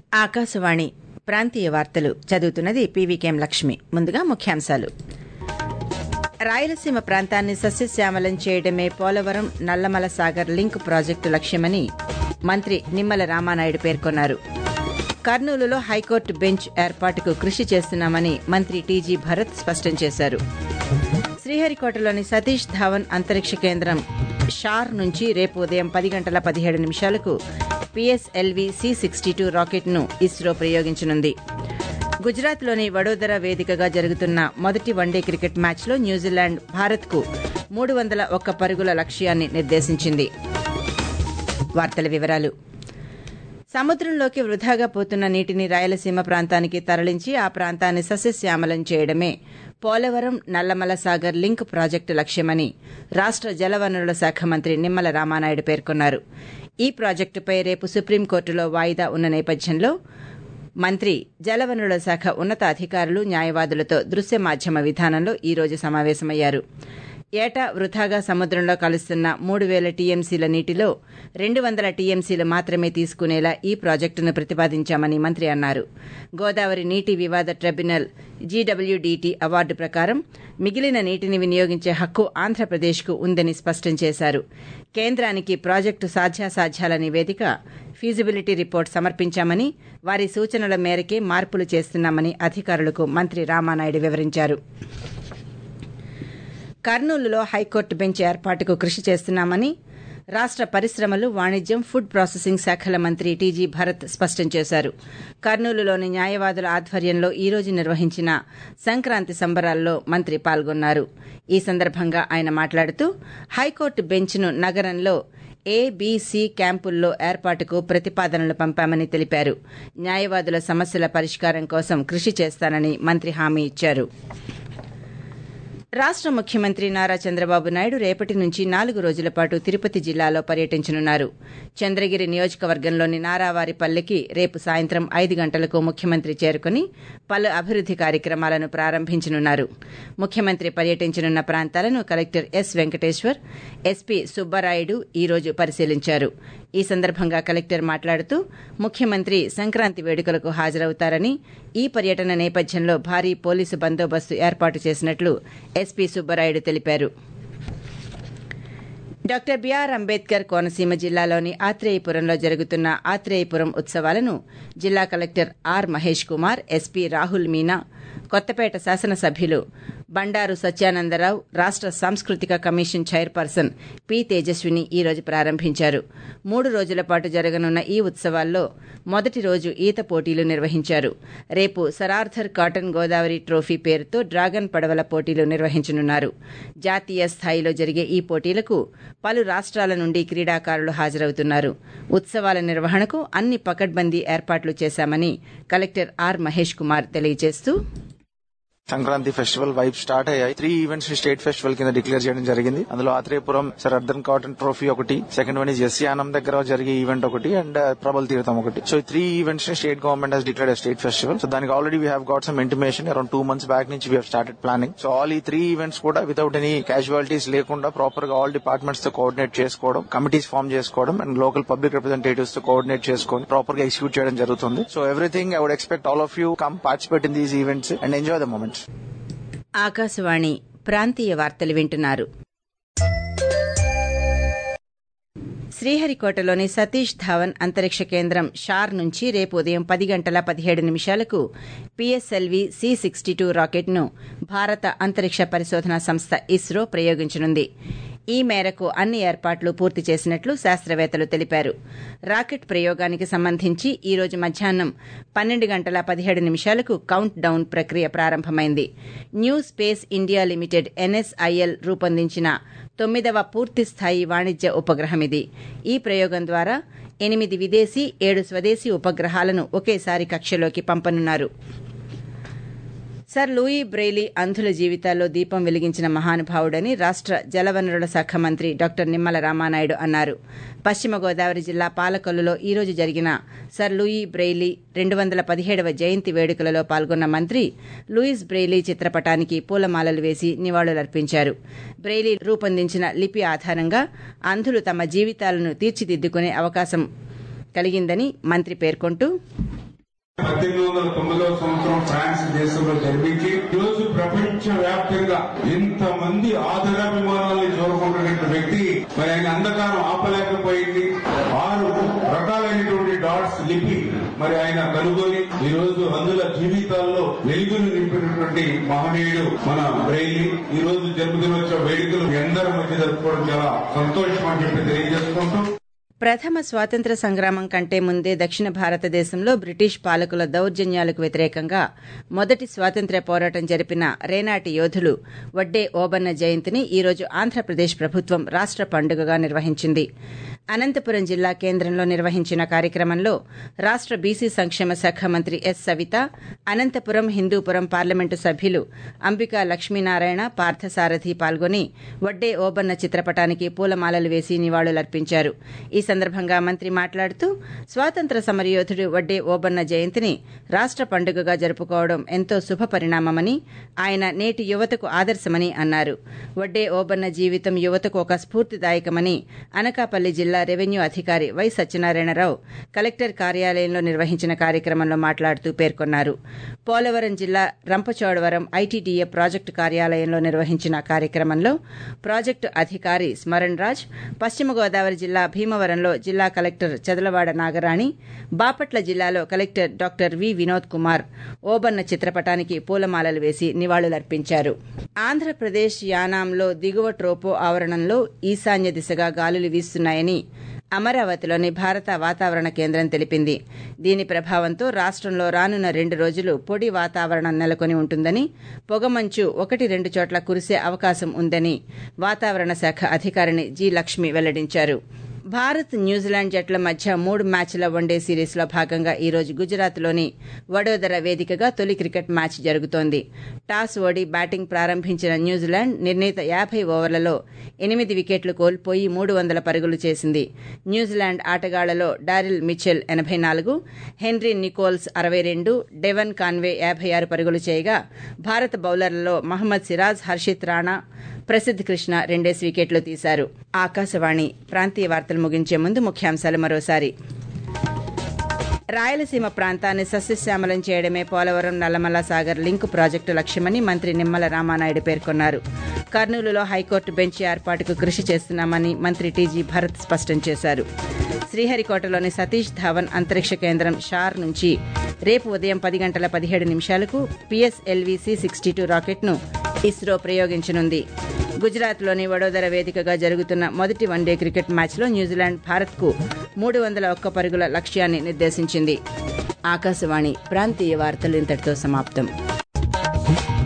ఆకాశవాణి ప్రాంతీయ వార్తలు చదువుతున్నది పీవీకేఎం లక్ష్మి ముందుగా ముఖ్యాంశాలు రాయలసీమ ప్రాంతాన్ని సస్యశ్యామలం చేయడమే పోలవరం నల్లమల సాగర్ లింక్ ప్రాజెక్టు లక్ష్యమని మంత్రి నిమ్మల రామానాయుడు పేర్కొన్నారు కర్నూలులో హైకోర్టు బెంచ్ ఏర్పాటుకు కృషి చేస్తున్నామని మంత్రి టీజీ భరత్ స్పష్టం చేశారు శ్రీహరికోటలోని సతీష్ ధావన్ అంతరిక్ష కేంద్రం షార్ నుంచి రేపు ఉదయం పది గంటల పదిహేడు నిమిషాలకు పిఎస్ఎల్వి సి సిక్స్టీ టూ రాకెట్ను ఇస్రో ప్రయోగించనుంది గుజరాత్లోని వడోదర వేదికగా జరుగుతున్న మొదటి వన్డే క్రికెట్ మ్యాచ్లో న్యూజిలాండ్ భారత్కు మూడు వందల ఒక్క పరుగుల లక్ష్యాన్ని నిర్దేశించింది వార్తల వివరాలు సముద్రంలోకి వృధాగా పోతున్న నీటిని రాయలసీమ ప్రాంతానికి తరలించి ఆ ప్రాంతాన్ని సస్యశ్యామలం చేయడమే పోలవరం నల్లమల సాగర్ లింక్ ప్రాజెక్టు లక్ష్యమని రాష్ట జలవనరుల శాఖ మంత్రి నిమ్మల రామానాయుడు పేర్కొన్నారు ఈ ప్రాజెక్టుపై రేపు సుప్రీంకోర్టులో వాయిదా ఉన్న నేపథ్యంలో మంత్రి జలవనరుల శాఖ ఉన్నతాధికారులు న్యాయవాదులతో దృశ్య మాధ్యమ విధానంలో ఈ రోజు సమావేశమయ్యారు ఏటా వృథాగా సముద్రంలో కలుస్తున్న మూడు వేల టీఎంసీల నీటిలో రెండు వందల టీఎంసీలు మాత్రమే తీసుకునేలా ఈ ప్రాజెక్టును ప్రతిపాదించామని మంత్రి అన్నారు గోదావరి నీటి వివాద ట్రిబ్యునల్ జీడబ్ల్యూడీటీ అవార్డు ప్రకారం మిగిలిన నీటిని వినియోగించే హక్కు ఆంధ్రప్రదేశ్కు ఉందని స్పష్టం చేశారు కేంద్రానికి ప్రాజెక్టు సాధ్యాసాధ్యాల నివేదిక ఫీజిబిలిటీ రిపోర్ట్ సమర్పించామని వారి సూచనల మేరకే మార్పులు చేస్తున్నామని అధికారులకు మంత్రి రామానాయుడు వివరించారు కర్నూలులో హైకోర్టు బెంచ్ ఏర్పాటుకు కృషి చేస్తున్నామని రాష్ట పరిశ్రమలు వాణిజ్యం ఫుడ్ ప్రాసెసింగ్ శాఖల మంత్రి టీజీ భరత్ స్పష్టం చేశారు కర్నూలులోని న్యాయవాదుల ఆధ్వర్యంలో ఈ రోజు నిర్వహించిన సంక్రాంతి సంబరాల్లో మంత్రి పాల్గొన్నారు ఈ సందర్భంగా ఆయన మాట్లాడుతూ హైకోర్టు బెంచ్ను నగరంలో ఏబీసీ క్యాంపుల్లో ఏర్పాటుకు ప్రతిపాదనలు పంపామని తెలిపారు న్యాయవాదుల సమస్యల పరిష్కారం కోసం కృషి చేస్తానని మంత్రి హామీ ఇచ్చారు రాష్ట ముఖ్యమంత్రి నారా చంద్రబాబు నాయుడు రేపటి నుంచి నాలుగు రోజుల పాటు తిరుపతి జిల్లాలో పర్యటించనున్నారు చంద్రగిరి నియోజకవర్గంలోని నారావారిపల్లెకి రేపు సాయంత్రం ఐదు గంటలకు ముఖ్యమంత్రి చేరుకుని పలు అభివృద్ది కార్యక్రమాలను ప్రారంభించనున్నారు ముఖ్యమంత్రి పర్యటించనున్న ప్రాంతాలను collector S Venkateswar SP Subbarayudu ఈ రోజు పరిశీలించారు ఈ సందర్భంగా కలెక్టర్ మాట్లాడుతూ ముఖ్యమంత్రి సంక్రాంతి వేడుకలకు హాజరవుతారని ఈ పర్యటన నేపథ్యంలో భారీ పోలీసు బందోబస్తు ఏర్పాటు చేసినట్లు ఎస్పీ సుబ్బరాయుడు తెలిపారు డాక్టర్ బిఆర్ అంబేద్కర్ కోనసీమ జిల్లాలోని ఆత్రేయపురంలో జరుగుతున్న ఆత్రేయపురం ఉత్సవాలను జిల్లా collector R Mahesh Kumar SP Rahul Meena Kothapeta శాసనసభ్యులు బండారు సత్యానందరావు రాష్ట సాంస్కృతిక కమిషన్ చైర్పర్సన్ పి తేజస్విని ఈ రోజు ప్రారంభించారు మూడు రోజుల పాటు జరగనున్న ఈ ఉత్సవాల్లో మొదటి రోజు ఈత పోటీలు నిర్వహించారు రేపు సరార్థర్ కాటన్ గోదావరి ట్రోఫీ పేరుతో డ్రాగన్ పడవల పోటీలు నిర్వహించనున్నారు జాతీయ స్థాయిలో జరిగే ఈ పోటీలకు పలు రాష్ట్రాల నుండి క్రీడాకారులు హాజరవుతున్నారు ఉత్సవాల నిర్వహణకు అన్ని పకడ్బందీ ఏర్పాట్లు చేశామని కలెక్టర్ ఆర్ మహేష్ కుమార్ తెలియజేస్తూ సంక్రాంతి ఫెస్టివల్ వైబ్ స్టార్ట్ అయ్యాయి త్రీ ఈవెంట్స్ స్టేట్ ఫెస్టివల్ కింద డిక్లేర్ చేయడం జరిగింది అందులో Atreyapuram Sir Arthur Cotton trophy ఒకటి సెకండ్ వన్ ఇస్ ఎస్సీయానం దగ్గర జరిగే ఈవెంట్ ఒకటి అండ్ ప్రబల్ తీర్థం ఒకటి సో ఈ త్రీ ఈవెంట్స్ ని state government has declared state festival so దానికి already we have got some intimation around two months back నుంచి we have started planning so all ఈ త్రీ ఈవెంట్స్ కూడా వితౌట్ ఎనీ క్యాజువాలిటీస్ లేకుండా proper గా all departments తో coordinate చేసుకోవడం committees form చేసుకోవడం and local public representatives తో coordinate చేసుకొని ప్రాపర్ గా ఎగ్జిక్యూట్ చేయడం జరుగుతుంది so everything I would expect all of you come participate in these events and enjoy the moments Akashvani ప్రాంతీయ వార్తలు వింటున్నారు శ్రీహరికోటలోని సతీష్ ధావన్ అంతరిక్ష కేంద్రం షార్ నుంచి రేపు ఉదయం పది గంటల పదిహేడు నిమిషాలకు పిఎస్ఎల్వి సి సిక్స్టీ టూ రాకెట్ను భారత అంతరిక్ష పరిశోధన సంస్థ ఇస్రో ప్రయోగించనుంది ఈ మేరకు అన్ని ఏర్పాట్లు పూర్తి చేసినట్లు శాస్త్రవేత్తలు తెలిపారు రాకెట్ ప్రయోగానికి సంబంధించి ఈ రోజు మధ్యాహ్నం పన్నెండు గంటల పదిహేడు నిమిషాలకు కౌంట్ డౌన్ ప్రక్రియ ప్రారంభమైంది New Space India Limited NSIL రూపొందించిన తొమ్మిదవ పూర్తిస్థాయి వాణిజ్య ఉపగ్రహం ఇది ఈ ప్రయోగం ద్వారా ఎనిమిది విదేశీ ఏడు స్వదేశీ ఉపగ్రహాలను ఒకేసారి కక్షలోకి పంపనున్నారు సర్ లూయి బ్రెయిలీ అంధుల జీవితాల్లో దీపం వెలిగించిన మహానుభావుడని రాష్ట జలవనరుల శాఖ మంత్రి డాక్టర్ నిమ్మల రామానాయుడు అన్నారు పశ్చిమ గోదావరి జిల్లా పాలకొల్లులో ఈ రోజు జరిగిన సర్ లూయి బ్రెయిలీ రెండు వందల పదిహేడవ జయంతి వేడుకలలో పాల్గొన్న మంత్రి లూయిస్ బ్రెయిలీ చిత్రపటానికి పూలమాలలు వేసి నివాళులర్పించారు బ్రెయిలీ రూపొందించిన లిపి ఆధారంగా అంధులు తమ జీవితాలను తీర్చిదిద్దుకునే అవకాశం కలిగిందని మంత్రి పేర్కొంటూ పద్దెనిమిది వందల తొమ్మిదవ సంవత్సరం ఫ్రాన్స్ దేశంలో జన్మించి ఈరోజు ప్రపంచ వ్యాప్తంగా ఇంతమంది ఆదరాభిమానాన్ని చూరకుంటున్న వ్యక్తి మరి ఆయన అంధకారం ఆపలేకపోయింది ఆరు రకాలైనటువంటి డాట్స్ లిపి మరి ఆయన కనుగొని ఈ రోజు అందుల జీవితాల్లో వెలుగును నింపినటువంటి మహనీయుడు మన బ్రెయిలీ ఈ రోజు జన్మదినోత్సవ వేడుకలు మీ అందరి మధ్య జరుపుకోవడం చాలా సంతోషం అని చెప్పి తెలియజేసుకుంటూ ప్రథమ స్వాతంత్ర సంగ్రామం కంటే ముందే దక్షిణ భారతదేశంలో బ్రిటిష్ పాలకుల దౌర్జన్యాలకు వ్యతిరేకంగా మొదటి స్వాతంత్ర్య పోరాటం జరిపిన రేనాటి యోధులు వడ్డే ఓబన్న జయంతిని ఈరోజు ఆంధ్రప్రదేశ్ ప్రభుత్వం రాష్ట పండుగగా నిర్వహించింది అనంతపురం జిల్లా కేంద్రంలో నిర్వహించిన కార్యక్రమంలో రాష్ట బీసీ సంక్షేమ శాఖ మంత్రి ఎస్ సవిత అనంతపురం హిందూపురం పార్లమెంటు సభ్యులు అంబికా లక్ష్మీనారాయణ పార్థసారథి పాల్గొని వడ్డే ఓబన్న చిత్రపటానికి పూలమాలలు వేసి నివాళులర్పించారు ఈ సందర్భంగా మంత్రి మాట్లాడుతూ స్వాతంత్ర సమరయోధుడు వడ్డే ఓబన్న జయంతిని రాష్ట పండుగగా జరుపుకోవడం ఎంతో శుభ పరిణామమని ఆయన నేటి యువతకు ఆదర్శమని అన్నారు వడ్డే ఓబన్న జీవితం యువతకు ఒక స్ఫూర్తిదాయకమని అనకాపల్లి జిల్లా రెవెన్యూ అధికారి వై సత్యనారాయణరావు కలెక్టర్ కార్యాలయంలో నిర్వహించిన కార్యక్రమంలో మాట్లాడుతూ పేర్కొన్నారు పోలవరం జిల్లా రంపచోడవరం ఐటీడీఏ ప్రాజెక్టు కార్యాలయంలో నిర్వహించిన కార్యక్రమంలో ప్రాజెక్టు అధికారి స్మరణ్ రాజ్ పశ్చిమ గోదావరి జిల్లా భీమవరంలో జిల్లా కలెక్టర్ చదలవాడ నాగరాణి బాపట్ల జిల్లాలో collector doctor V Vinod Kumar Obanna చిత్రపటానికి పూలమాలలు వేసి నివాళులర్పించారు ఆంధ్రప్రదేశ్ యానాంలో దిగువ ట్రోపో ఆవరణంలో ఈశాన్య దిశగా గాలులు వీస్తున్నాయని అమరావతిలోని భారత వాతావరణ కేంద్రం తెలిపింది దీని ప్రభావంతో రాష్టంలో రానున్న రెండు రోజులు పొడి వాతావరణం నెలకొని ఉంటుందని పొగమంచు ఒకటి రెండు చోట్ల కురిసే అవకాశం ఉందని వాతావరణ శాఖ అధికారిని జి లక్ష్మి వెల్లడించారు భారత్ న్యూజిలాండ్ జట్ల మధ్య మూడు మ్యాచ్ల వన్డే సిరీస్లో భాగంగా ఈరోజు గుజరాత్లోని వడోదర వేదికగా తొలి క్రికెట్ మ్యాచ్ జరుగుతోంది టాస్ ఓడి బ్యాటింగ్ ప్రారంభించిన న్యూజిలాండ్ నిర్ణీత యాభై ఓవర్లలో ఎనిమిది వికెట్లు కోల్పోయి మూడు వందల పరుగులు చేసింది న్యూజిలాండ్ ఆటగాళ్లలో డారిల్ మిచెల్ ఎనభై నాలుగు హెన్రీ నికోల్స్ అరవై రెండు డెవన్ కాన్వే యాభై ఆరు పరుగులు చేయగా భారత బౌలర్లలో మహమ్మద్ సిరాజ్ హర్షిత్ రాణా ప్రసిద్ధ్ కృష్ణ రెండేసి వికెట్లు తీశారు ఆకాశవాణి ప్రాంతీయ వార్తలు ముగించే ముందు ముఖ్యాంశాలు మరోసారి రాయలసీమ ప్రాంతాన్ని సస్యశ్యామలం చేయడమే పోలవరం నల్లమల్ల సాగర్ లింక్ ప్రాజెక్టు లక్ష్యమని మంత్రి నిమ్మల రామానాయుడు పేర్కొన్నారు కర్నూలులో హైకోర్టు బెంచ్ ఏర్పాటుకు కృషి చేస్తున్నామని మంత్రి టీజీ భరత్ స్పష్టం చేశారు శ్రీహరికోటలోని సతీష్ ధావన్ అంతరిక్ష కేంద్రం షార్ నుంచి రేపు ఉదయం పది గంటల పదిహేడు నిమిషాలకు పిఎస్ఎల్వీసీ సిక్స్టీ టూ రాకెట్ను ఇస్రో ప్రయోగించనుంది గుజరాత్లోని వడోదర వేదికగా జరుగుతున్న మొదటి వన్డే క్రికెట్ మ్యాచ్లో న్యూజిలాండ్ భారత్కు మూడు వందల ఒక్క పరుగుల లక్ష్యాన్ని నిర్దేశించింది ఆకాశవాణి ప్రాంతీయ వార్తలు ఇంతటితో సమాప్తం